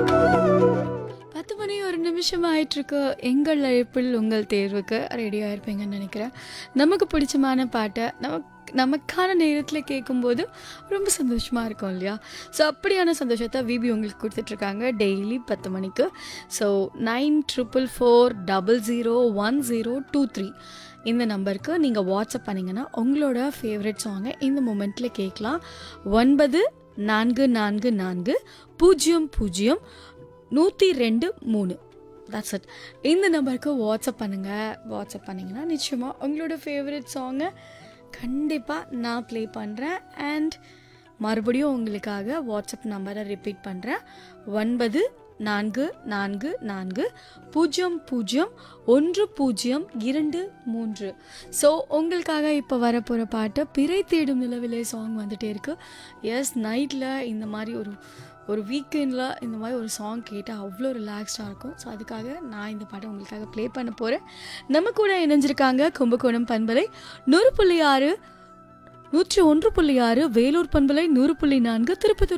பத்து மணி ஒரு நிமிஷம் ஆயிட்டிருக்கு எங்கள் அழைப்பில் உங்கள் தேர்வுக்கு ரெடியாக இருப்பீங்கன்னு நினைக்கிறேன் நமக்கு பிடிச்சமான பாட்டை நமக்கு நமக்கான நேரத்தில் கேட்கும்போது ரொம்ப சந்தோஷமாக இருக்கும் இல்லையா ஸோ அப்படியான சந்தோஷத்தை விபி உங்களுக்கு கொடுத்துட்ருக்காங்க டெய்லி பத்து மணிக்கு so nine triple four double zero one zero two three இந்த நம்பருக்கு நீங்கள் வாட்ஸ்அப் பண்ணிங்கன்னா உங்களோட ஃபேவரட் சாங்கை இந்த மூமெண்ட்டில் கேட்கலாம் ஒன்பது நான்கு நான்கு நான்கு பூஜ்ஜியம் பூஜ்ஜியம் நூற்றி ரெண்டு மூணு தட்ஸ் இட் இந்த நம்பருக்கு வாட்ஸ்அப் பண்ணுங்கள் வாட்ஸ்அப் பண்ணிங்கன்னா நிச்சயமாக உங்களோட ஃபேவரட் சாங்கை கண்டிப்பாக நான் ப்ளே பண்ணுறேன் அண்ட் மறுபடியும் உங்களுக்காக வாட்ஸ்அப் நம்பரை ரிப்பீட் பண்ணுறேன் ஒன்பது நான்கு நான்கு நான்கு பூஜ்ஜியம் பூஜ்ஜியம் ஒன்று பூஜ்ஜியம் இரண்டு மூன்று ஸோ உங்களுக்காக இப்போ வரப்போகிற பாட்டு பிறை தேடும் நிலவிலே சாங் வந்துட்டே இருக்கு எஸ் நைட்டில் இந்த மாதிரி ஒரு ஒரு வீக்கெண்டில் இந்த மாதிரி ஒரு சாங் கேட்டால் அவ்வளோ ரிலாக்ஸ்டாக இருக்கும் ஸோ அதுக்காக நான் இந்த பாட்டை உங்களுக்காக ப்ளே பண்ண போகிறேன் நம்ம கூட இணைஞ்சிருக்காங்க கும்பகோணம் பண்பலை நூறு புள்ளி ஆறு நூற்றி ஒன்று புள்ளி ஆறு வேலூர் பண்பலை நூறு புள்ளி நான்கு திருப்பத்தூர்